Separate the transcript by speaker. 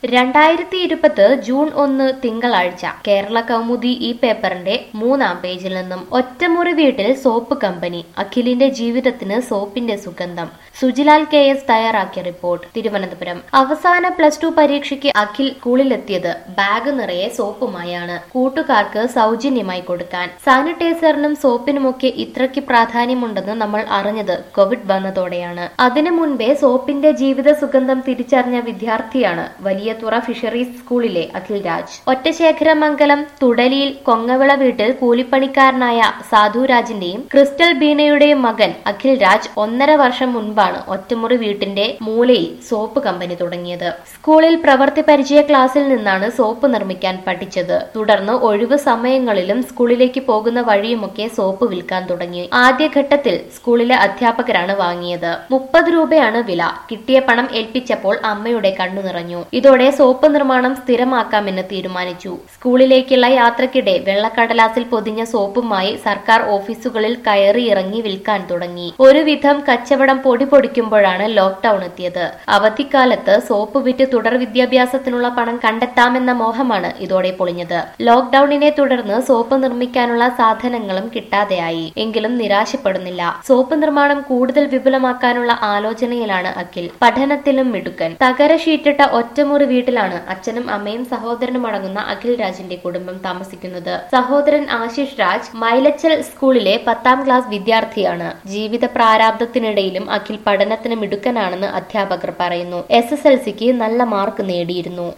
Speaker 1: രണ്ടായിരത്തി ഇരുപത് ജൂൺ ഒന്ന് തിങ്കളാഴ്ച കേരള കൗമുദി ഈ പേപ്പറിന്റെ മൂന്നാം പേജിൽ നിന്നും ഒറ്റമുറി വീട്ടിൽ സോപ്പ് കമ്പനി അഖിലിന്റെ ജീവിതത്തിന് സോപ്പിന്റെ സുഗന്ധം സുജിലാൽ കെ എസ് തയ്യാറാക്കിയ റിപ്പോർട്ട് തിരുവനന്തപുരം അവസാന പ്ലസ് ടു പരീക്ഷയ്ക്ക് അഖിൽ സ്കൂളിലെത്തിയത് ബാഗ് നിറയെ സോപ്പുമായാണ് കൂട്ടുകാർക്ക് സൗജന്യമായി കൊടുക്കാൻ സാനിറ്റൈസറിനും സോപ്പിനുമൊക്കെ ഇത്രയ്ക്ക് പ്രാധാന്യമുണ്ടെന്ന് നമ്മൾ അറിഞ്ഞത് കോവിഡ് വന്നതോടെയാണ് അതിനു മുൻപേ സോപ്പിന്റെ ജീവിത സുഗന്ധം തിരിച്ചറിഞ്ഞ വിദ്യാർത്ഥിയാണ് വലിയതുറ ഫിഷറീസ് സ്കൂളിലെ അഖിൽ രാജ് ഒറ്റശേഖരമംഗലം തുടലിയിൽ കൊങ്ങവിള വീട്ടിൽ കൂലിപ്പണിക്കാരനായ സാധു രാജിന്റെയും ക്രിസ്റ്റൽ ബീനയുടെയും മകൻ അഖിൽ രാജ് ഒന്നര വർഷം മുൻപാണ് ഒറ്റമുറി വീട്ടിന്റെ മൂലയിൽ സോപ്പ് കമ്പനി തുടങ്ങിയത് സ്കൂളിൽ പ്രവൃത്തി പരിചയ ക്ലാസ്സിൽ നിന്നാണ് സോപ്പ് നിർമ്മിക്കാൻ പഠിച്ചത് തുടർന്ന് ഒഴിവു സമയങ്ങളിലും സ്കൂളിലേക്ക് പോകുന്ന വഴിയുമൊക്കെ സോപ്പ് വിൽക്കാൻ തുടങ്ങി ആദ്യഘട്ടത്തിൽ സ്കൂളിലെ അധ്യാപകരാണ് വാങ്ങിയത് മുപ്പത് രൂപയാണ് വില കിട്ടിയ പണം ഏൽപ്പിച്ചപ്പോൾ അമ്മയുടെ കണ്ണു നിറഞ്ഞു ഇതോടെ സോപ്പ് നിർമ്മാണം സ്ഥിരമാക്കാമെന്ന് തീരുമാനിച്ചു സ്കൂളിലേക്കുള്ള യാത്രക്കിടെ വെള്ളക്കടലാസിൽ പൊതിഞ്ഞ സോപ്പുമായി സർക്കാർ ഓഫീസുകളിൽ കയറി ഇറങ്ങി വിൽക്കാൻ തുടങ്ങി ഒരുവിധം കച്ചവടം പൊടി പൊടിക്കുമ്പോഴാണ് ലോക്ക്ഡൌൺ എത്തിയത് അവധിക്കാലത്ത് സോപ്പ് വിറ്റ് തുടർ വിദ്യാഭ്യാസത്തിനുള്ള പണം കണ്ടെത്താമെന്ന മോഹമാണ് ഇതോടെ പൊളിഞ്ഞത് ലോക്ക്ഡൌണിനെ തുടർന്ന് സോപ്പ് നിർമ്മിക്കാനുള്ള സാധനങ്ങളും കിട്ടാതെയായി എങ്കിലും നിരാശപ്പെടുന്നില്ല സോപ്പ് നിർമ്മാണം കൂടുതൽ വിപുലമാക്കാനുള്ള ആലോചനയിലാണ് അഖിൽ പഠനത്തിലും മിടുക്കൻ തകര ഷീറ്റിട്ട ഒറ്റമുറി വീട്ടിലാണ് അച്ഛനും അമ്മയും സഹോദരനും അടങ്ങുന്ന അഖിൽ രാജിന്റെ കുടുംബം താമസിക്കുന്നത് സഹോദരൻ ആശിഷ് രാജ് മൈലച്ചൽ സ്കൂളിലെ പത്താം ക്ലാസ് വിദ്യാർത്ഥിയാണ് ജീവിത പ്രാരാബ്ദത്തിനിടയിലും അഖിൽ പഠനത്തിന് മിടുക്കനാണെന്ന് അധ്യാപകർ പറയുന്നു എസ് എസ് എൽ സിക്ക് നല്ല മാർക്ക് നേടിയിരുന്നു